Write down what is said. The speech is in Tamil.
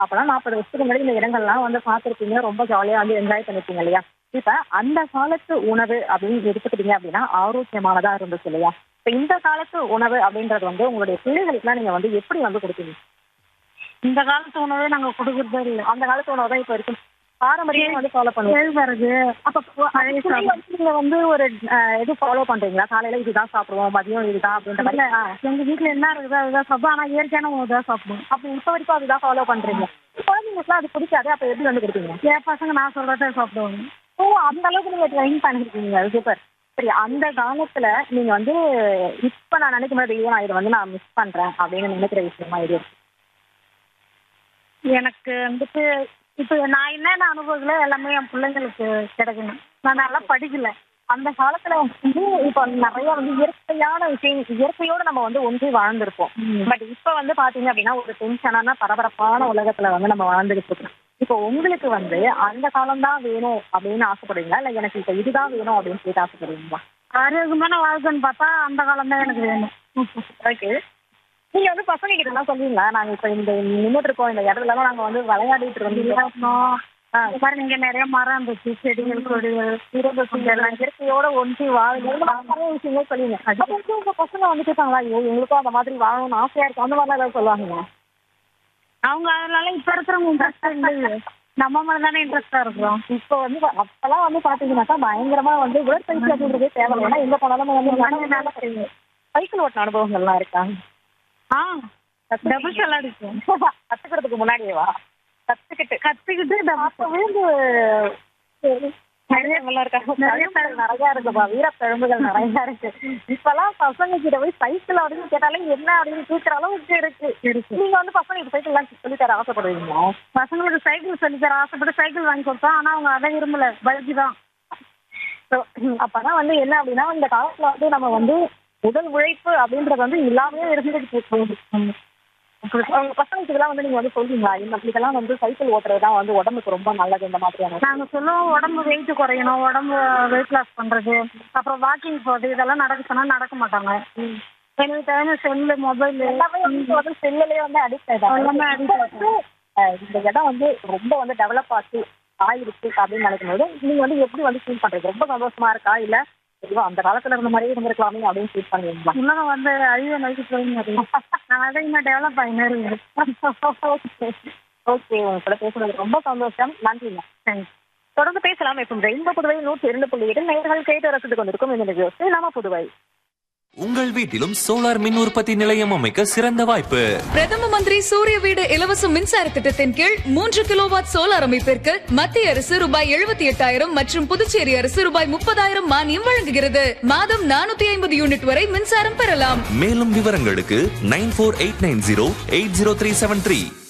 அப்பெல்லாம் நாற்பது வருஷத்துக்கு முன்னாடி இந்த இடங்கள்லாம் வந்து பார்த்துருப்பீங்க ரொம்ப ஜாலியா வந்து என்ஜாய் பண்ணிருப்பீங்க இல்லையா இப்ப அந்த காலத்து உணவு அப்படின்னு எடுத்துக்கிட்டீங்க அப்படின்னா ஆரோக்கியமானதா இருந்துச்சு இல்லையா இப்ப இந்த காலத்து உணவு அப்படின்றது வந்து உங்களுடைய பிள்ளைகளுக்குலாம் நீங்க வந்து எப்படி வந்து கொடுப்பீங்க இந்த காலத்து உணவே நாங்க கொடுக்கறதே இல்லை அந்த காலத்து உணவு தான் இப்ப இருக்கு பாரம்பரியம் வந்து ஃபாலோ பண்ணுவோம் கேழ்வரகு அப்ப actually வந்து நீங்க வந்து ஒரு அஹ், இது ஃபாலோ பண்றீங்களா காலையில இதுதான் சாப்பிடுவோம் மதியம் இதுதான் அப்படின்ற மாதிரி இல்ல எங்க வீட்டுல என்ன இருக்குதோ அதுதான் சாப்பிடுவோம் ஆனா இயற்கையான உணவு தான் சாப்பிடுவோம் அப்ப இப்ப வரைக்கும் அதுதான் ஃபாலோ பண்றீங்க குழந்தைங்களுக்குலாம் அது பிடிக்காது அப்ப எப்படி வந்து கொடுப்பீங்க என் பசங்க நான் சொல்றதே சாப்பிடுவாங்க ஓ அந்த அளவுக்கு நீங்க ட்ரெயின் பண்ணிருக்கீங்க சூப்பர் சரி அந்த காலத்துல நீங்க வந்து இப்ப நான் நினைக்கும் போது ஐயோ நான் இதை வந்து நான் மிஸ் பண்றேன் அப்படின்னு நினைக்கிற விஷயமா இது இருக்கு. எனக்கு வந்துட்டு இப்போ நான் என்னென்ன அனுபவங்களோ எல்லாமே என் பிள்ளைங்களுக்கு கிடைக்கணும் நான் நல்லா படிக்கல அந்த காலத்துல வந்து இப்ப நிறைய வந்து இயற்கையான விஷயம் இயற்கையோட நம்ம வந்து ஒன்றி வாழ்ந்திருப்போம் பட் இப்ப வந்து பாத்தீங்க அப்படின்னா ஒரு டென்ஷனான பரபரப்பான உலகத்துல வந்து நம்ம வாழ்ந்துகிட்டு இருக்கோம் இப்போ உங்களுக்கு வந்து அந்த காலம் தான் வேணும் அப்படின்னு ஆசைப்படுவீங்களா இல்ல எனக்கு இப்ப இதுதான் வேணும் அப்படின்னு சொல்லிட்டு ஆசைப்படுவீங்களா ஆரோக்கியமான வாழ்க்கைன்னு பார்த்தா அந்த காலம் தான் எனக்கு வேணும் ஓகே நீங்க வந்து பசங்க கிட்ட எல்லாம் சொல்லுவீங்களா நாங்க இப்ப இந்த நின்றுட்டு இருக்கோம் இந்த இடத்துல எல்லாம் நாங்க வந்து விளையாடிட்டு இருந்தோம் இருக்கணும். இந்த மாதிரி இங்க நிறைய மரம் இருந்துச்சு செடிகள் கொடிகள் எல்லாம் இயற்கையோட ஒன்றி வாழுங்க இந்த மாதிரி நிறைய விஷயங்கள் சொல்லுவீங்க அப்ப வந்து உங்க பசங்க வந்து கேட்டாங்களா ஐயோ எங்களுக்கும் அந்த மாதிரி வாழணும்னு ஆசையா இருக்கு அந்த மாதிரி ஏதாவது சொல்லுவாங்க அவங்க அதனால இப்ப இருக்கிறவங்க இன்ட்ரெஸ்டா இல்லையே நம்ம மாதிரி தானே இன்ட்ரெஸ்டா இருக்கிறோம் இப்போ வந்து அப்பெல்லாம் வந்து பாத்தீங்கன்னாக்கா பயங்கரமா வந்து உடற்பயிற்சி அப்படின்றதே தேவை ஏன்னா எங்க போனாலும் வந்து சைக்கிள் ஓட்டின அனுபவங்கள்லாம் இருக்கா ஆ டபுள் ஷெல் அடிக்கும் கத்துக்கிறதுக்கு முன்னாடியேவா கத்துக்கிட்டு கத்துக்கிட்டு அப்ப விழுந்து நிறைய இருக்காங்க நிறைய நிறைய இருக்குப்பா வீரத்தழும்புகள் நிறைய இருக்கு இப்பெல்லாம் பசங்க கிட்ட போய் சைக்கிள் அப்படின்னு கேட்டாலே என்ன அப்படின்னு கேட்கிற அளவுக்கு இருக்கு இருக்கு நீங்க வந்து பசங்களுக்கு சைக்கிள் எல்லாம் சொல்லி தர ஆசைப்படுவீங்களா பசங்களுக்கு சைக்கிள் சொல்லி தர ஆசைப்பட்டு சைக்கிள் வாங்கி கொடுத்தோம் ஆனா அவங்க அதை விரும்பல பைக்கு தான் So, அப்பதான் வந்து என்ன அப்படின்னா இந்த காலத்துல வந்து நம்ம வந்து உடல் உழைப்பு அப்படின்றது வந்து இல்லாமே இருந்துட்டு இருக்கு உங்க பசங்களுக்கு இதெல்லாம் வந்து நீங்க வந்து சொல்றீங்களா இந்த இதெல்லாம் வந்து சைக்கிள் ஓட்டுறது தான் வந்து உடம்புக்கு ரொம்ப நல்லது இந்த மாதிரியான நாங்க சொல்லுவோம் உடம்பு வெயிட் குறையணும் உடம்பு வெயிட் லாஸ் பண்றது அப்புறம் வாக்கிங் போறது இதெல்லாம் நடக்க சொன்னா நடக்க மாட்டாங்க எனி டைம் செல்லு மொபைல் எல்லாமே வந்து வந்து செல்லுலயே வந்து அடிக்ட் எல்லாமே ஆயிட்டாங்க addict வந்து அஹ், இந்த இடம் வந்து ரொம்ப வந்து டெவலப் ஆச்சு ஆயிருக்கு அப்படின்னு நினைக்கும் போது நீங்க வந்து எப்படி வந்து ஃபீல் பண்றீங்க ரொம்ப சந்தோஷமா இருக்கா இல்ல ஐயோ அந்த காலத்துல இருந்த மாதிரியே இருந்திருக்கலாமே அப்படின்னு ஃபீல் பண்ணுவீங்களா உலகம் வந்து அழிய நோக்கி போயின்னு நான் அதை இன்னும் டெவலப் ஆகினே ஓகே ஓகே உங்க கூட பேசுறது ரொம்ப சந்தோஷம் நன்றிங்க தேங்க்ஸ் தொடர்ந்து பேசலாம் இப்போ ரெயின்போ புதுவை நூற்றி இரண்டு புள்ளி எட்டு நேர்கள் கேட்டு ரசித்துக் கொண்டிருக்கும் இந்த நிகழ்ச்சி நாம புதுவை உங்கள் வீட்டிலும் சோலார் மின் உற்பத்தி நிலையம் அமைக்க சிறந்த வாய்ப்பு பிரதம மந்திரி சூரிய வீடு இலவச மின்சார திட்டத்தின் கீழ் மூன்று கிலோவாட் சோலார் அமைப்பிற்கு மத்திய அரசு ரூபாய் எழுபத்தி எட்டாயிரம் மற்றும் புதுச்சேரி அரசு ரூபாய் முப்பதாயிரம் மானியம் வழங்குகிறது மாதம் நானூத்தி ஐம்பது யூனிட் வரை மின்சாரம் பெறலாம் மேலும் விவரங்களுக்கு nine four eight nine zero eight zero three seven three